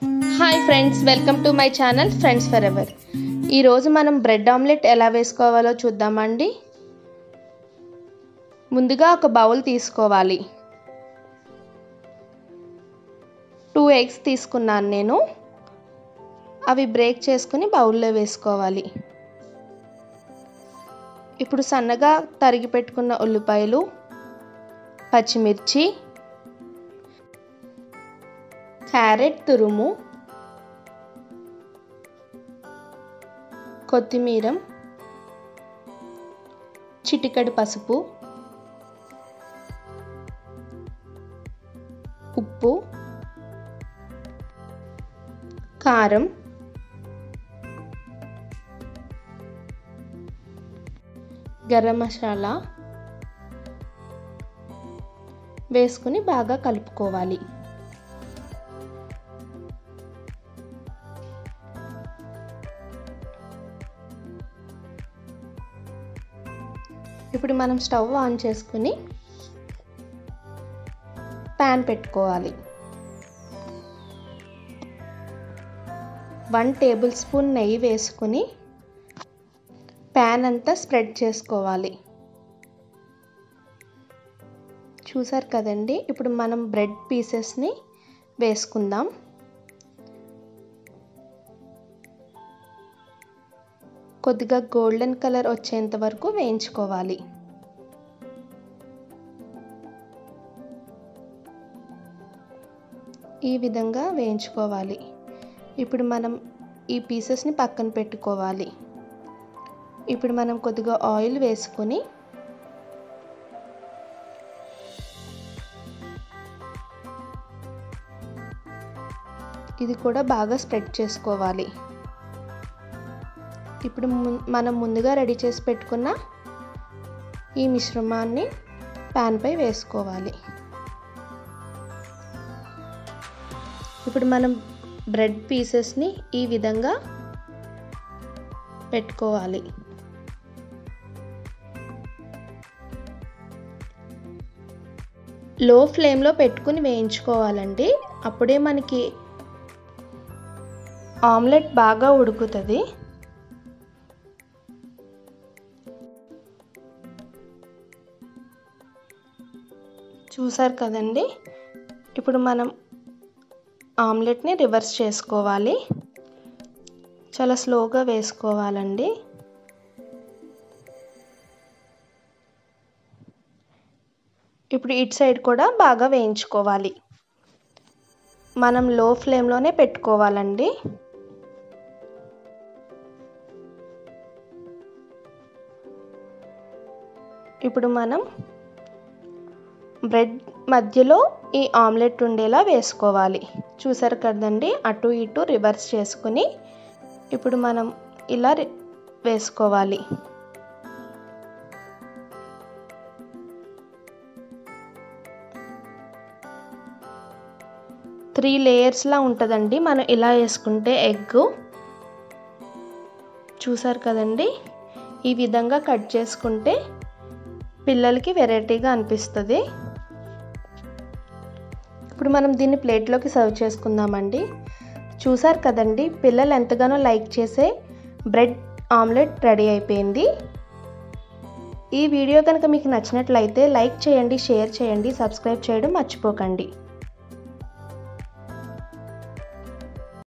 hi friends welcome to my channel friends for ever ఈరోజు మనం bread omelette ఎలా వేసుకోవాలో చూద్దామండి ముందుగా ఒక బౌల్ తీసుకోవాలి టూ ఎగ్స్ తీసుకున్నాను నేను అవి బ్రేక్ చేసుకుని బౌల్లో వేసుకోవాలి ఇప్పుడు సన్నగా తరిగి పెట్టుకున్న ఉల్లిపాయలు పచ్చిమిర్చి క్యారెట్ తురుము కొత్తిమీర చిటికడి పసుపు ఉప్పు కారం గరం మసాలా వేసుకుని బాగా కలుపుకోవాలి ఇప్పుడు మనం స్టవ్ ఆన్ చేసుకుని ప్యాన్ పెట్టుకోవాలి వన్ టేబుల్ స్పూన్ నెయ్యి వేసుకుని ప్యాన్ అంతా స్ప్రెడ్ చేసుకోవాలి చూసారు కదండి ఇప్పుడు మనం బ్రెడ్ పీసెస్ని వేసుకుందాం కొద్దిగా గోల్డెన్ కలర్ వచ్చేంత వరకు వేయించుకోవాలి ఈ విధంగా వేయించుకోవాలి ఇప్పుడు మనం ఈ పీసెస్ని పక్కన పెట్టుకోవాలి ఇప్పుడు మనం కొద్దిగా ఆయిల్ వేసుకొని ఇది కూడా బాగా స్ప్రెడ్ చేసుకోవాలి ఇప్పుడు మనం ముందుగా రెడీ చేసి పెట్టుకున్న ఈ మిశ్రమాన్ని ప్యాన్పై వేసుకోవాలి ఇప్పుడు మనం బ్రెడ్ పీసెస్ని ఈ విధంగా పెట్టుకోవాలి లో ఫ్లేమ్లో పెట్టుకుని వేయించుకోవాలండి అప్పుడే మనకి ఆమ్లెట్ బాగా ఉడుకుతుంది చూసారు కదండి ఇప్పుడు మనం ఆమ్లెట్ని రివర్స్ చేసుకోవాలి చాలా స్లోగా వేసుకోవాలండి ఇప్పుడు ఇటు సైడ్ కూడా బాగా వేయించుకోవాలి మనం లో ఫ్లేమ్లోనే పెట్టుకోవాలండి ఇప్పుడు మనం బ్రెడ్ మధ్యలో ఈ ఆమ్లెట్ ఉండేలా వేసుకోవాలి చూసారు కదండి అటు ఇటు రివర్స్ చేసుకుని ఇప్పుడు మనం ఇలా వేసుకోవాలి త్రీ లేయర్స్లా ఉంటుందండి మనం ఇలా వేసుకుంటే ఎగ్ చూసారు కదండి ఈ విధంగా కట్ చేసుకుంటే పిల్లలకి వెరైటీగా అనిపిస్తుంది ఇప్పుడు మనం దీన్ని ప్లేట్లోకి సర్వ్ చేసుకుందామండి చూసారు కదండి పిల్లలు ఎంతగానో లైక్ చేసే బ్రెడ్ ఆమ్లెట్ రెడీ అయిపోయింది ఈ వీడియో కనుక మీకు నచ్చినట్లయితే లైక్ చేయండి షేర్ చేయండి సబ్స్క్రైబ్ చేయడం మర్చిపోకండి